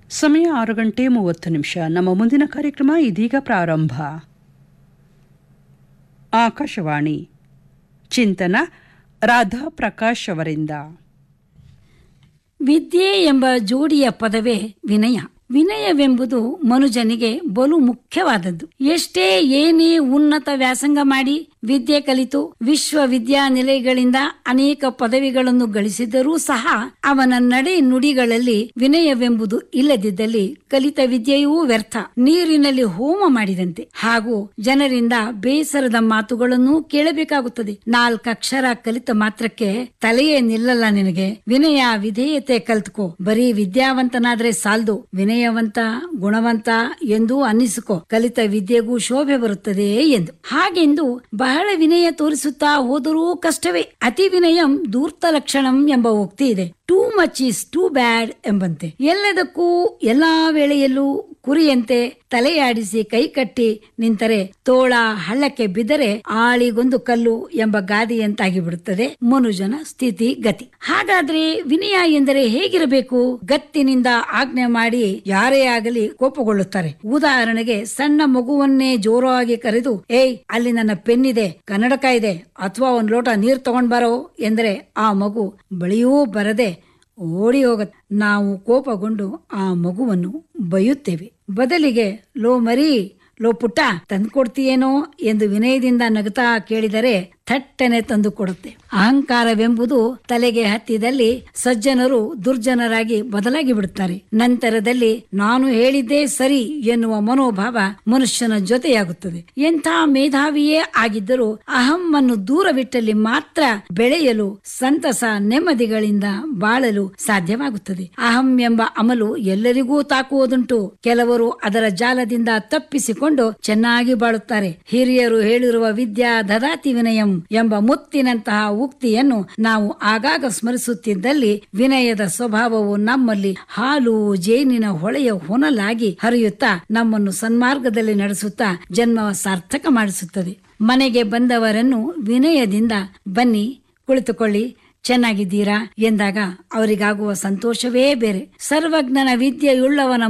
ಸಮಯ ಆರು ಗಂಟೆ ಮೂವತ್ತು ನಿಮಿಷ ನಮ್ಮ ಮುಂದಿನ ಕಾರ್ಯಕ್ರಮ ಇದೀಗ ಪ್ರಾರಂಭ ಆಕಾಶವಾಣಿ ಚಿಂತನ ರಾಧಾ ಪ್ರಕಾಶ್ ಅವರಿಂದ ವಿದ್ಯೆ ಎಂಬ ಜೋಡಿಯ ಪದವೇ ವಿನಯ ವಿನಯವೆಂಬುದು ಮನುಜನಿಗೆ ಬಲು ಮುಖ್ಯವಾದದ್ದು ಎಷ್ಟೇ ಏನೇ ಉನ್ನತ ವ್ಯಾಸಂಗ ಮಾಡಿ ವಿದ್ಯೆ ಕಲಿತು ವಿಶ್ವವಿದ್ಯಾನಿಲಯಗಳಿಂದ ಅನೇಕ ಪದವಿಗಳನ್ನು ಗಳಿಸಿದರೂ ಸಹ ಅವನ ನಡೆ ನುಡಿಗಳಲ್ಲಿ ವಿನಯವೆಂಬುದು ಇಲ್ಲದಿದ್ದಲ್ಲಿ ಕಲಿತ ವಿದ್ಯೆಯೂ ವ್ಯರ್ಥ ನೀರಿನಲ್ಲಿ ಹೋಮ ಮಾಡಿದಂತೆ ಹಾಗೂ ಜನರಿಂದ ಬೇಸರದ ಮಾತುಗಳನ್ನು ಕೇಳಬೇಕಾಗುತ್ತದೆ ನಾಲ್ಕಕ್ಷರ ಕಲಿತ ಮಾತ್ರಕ್ಕೆ ತಲೆಯೇ ನಿಲ್ಲಲ್ಲ ನಿನಗೆ ವಿನಯ ವಿಧೇಯತೆ ಕಲ್ತ್ಕೋ ಬರೀ ವಿದ್ಯಾವಂತನಾದ್ರೆ ಸಾಲ್ದು ವಿನಯವಂತ ಗುಣವಂತ ಎಂದು ಅನ್ನಿಸಿಕೋ ಕಲಿತ ವಿದ್ಯೆಗೂ ಶೋಭೆ ಬರುತ್ತದೆ ಎಂದು ಹಾಗೆಂದು ಬಹಳ ವಿನಯ ತೋರಿಸುತ್ತಾ ಹೋದರೂ ಕಷ್ಟವೇ ಅತಿ ವಿನಯಂ ಧೂರ್ತ ಲಕ್ಷಣಂ ಎಂಬ ಉಕ್ತಿ ಇದೆ too much is too bad ಎಂಬಂತೆ ಎಲ್ಲದಕ್ಕೂ ಎಲ್ಲಾ ವೇಳೆಯಲ್ಲೂ ಕುರಿಯಂತೆ ತಲೆಯಾಡಿಸಿ ಕೈ ಕಟ್ಟಿ ನಿಂತರೆ ತೋಳ ಹಳ್ಳಕ್ಕೆ ಬಿದ್ದರೆ ಆಳಿಗೊಂದು ಕಲ್ಲು ಎಂಬ ಗಾದೆಯಂತಾಗಿ ಬಿಡುತ್ತದೆ ಮನುಜನ ಸ್ಥಿತಿ ಗತಿ ಹಾಗಾದ್ರೆ ವಿನಯ ಎಂದರೆ ಹೇಗಿರಬೇಕು ಗತ್ತಿನಿಂದ ಆಜ್ಞೆ ಮಾಡಿ ಯಾರೇ ಆಗಲಿ ಕೋಪಗೊಳ್ಳುತ್ತಾರೆ ಉದಾಹರಣೆಗೆ ಸಣ್ಣ ಮಗುವನ್ನೇ ಜೋರಾಗಿ ಕರೆದು ಏಯ್ ಅಲ್ಲಿ ನನ್ನ ಪೆನ್ ಇದೆ ಕನ್ನಡಕ ಇದೆ ಅಥವಾ ಒಂದ್ ಲೋಟ ನೀರ್ ತಗೊಂಡ್ ಬರೋ ಎಂದರೆ ಆ ಮಗು ಬಳಿಯೂ ಬರದೆ ಓಡಿ ಹೋಗತ್ತೆ ನಾವು ಕೋಪಗೊಂಡು ಆ ಮಗುವನ್ನು ಬೈಯುತ್ತೇವೆ ಬದಲಿಗೆ ಲೋ ಮರಿ ಲೋ ಪುಟ್ಟ ತಂದ್ಕೊಡ್ತೀಯೇನೋ ಎಂದು ವಿನಯದಿಂದ ನಗುತ್ತಾ ಕೇಳಿದರೆ ಥಟ್ಟನೆ ತಂದು ಕೊಡುತ್ತೆ ಅಹಂಕಾರವೆಂಬುದು ತಲೆಗೆ ಹತ್ತಿದಲ್ಲಿ ಸಜ್ಜನರು ದುರ್ಜನರಾಗಿ ಬದಲಾಗಿ ಬಿಡುತ್ತಾರೆ ನಂತರದಲ್ಲಿ ನಾನು ಹೇಳಿದ್ದೇ ಸರಿ ಎನ್ನುವ ಮನೋಭಾವ ಮನುಷ್ಯನ ಜೊತೆಯಾಗುತ್ತದೆ ಎಂಥ ಮೇಧಾವಿಯೇ ಆಗಿದ್ದರೂ ಅಹಮ್ಮನ್ನು ದೂರವಿಟ್ಟಲ್ಲಿ ಮಾತ್ರ ಬೆಳೆಯಲು ಸಂತಸ ನೆಮ್ಮದಿಗಳಿಂದ ಬಾಳಲು ಸಾಧ್ಯವಾಗುತ್ತದೆ ಅಹಂ ಎಂಬ ಅಮಲು ಎಲ್ಲರಿಗೂ ತಾಕುವುದುಂಟು ಕೆಲವರು ಅದರ ಜಾಲದಿಂದ ತಪ್ಪಿಸಿಕೊಂಡು ಚೆನ್ನಾಗಿ ಬಾಳುತ್ತಾರೆ ಹಿರಿಯರು ಹೇಳಿರುವ ವಿದ್ಯಾ ದದಾತಿ ವಿನಯಂ ಎಂಬ ಮುತ್ತಿನಂತಹ ಉಕ್ತಿಯನ್ನು ನಾವು ಆಗಾಗ ಸ್ಮರಿಸುತ್ತಿದ್ದಲ್ಲಿ ವಿನಯದ ಸ್ವಭಾವವು ನಮ್ಮಲ್ಲಿ ಹಾಲು ಜೇನಿನ ಹೊಳೆಯ ಹೊನಲಾಗಿ ಹರಿಯುತ್ತಾ ನಮ್ಮನ್ನು ಸನ್ಮಾರ್ಗದಲ್ಲಿ ನಡೆಸುತ್ತಾ ಜನ್ಮ ಸಾರ್ಥಕ ಮಾಡಿಸುತ್ತದೆ ಮನೆಗೆ ಬಂದವರನ್ನು ವಿನಯದಿಂದ ಬನ್ನಿ ಕುಳಿತುಕೊಳ್ಳಿ ಚೆನ್ನಾಗಿದ್ದೀರಾ ಎಂದಾಗ ಅವರಿಗಾಗುವ ಸಂತೋಷವೇ ಬೇರೆ ಸರ್ವಜ್ಞನ ವಿದ್ಯೆಯುಳ್ಳವನ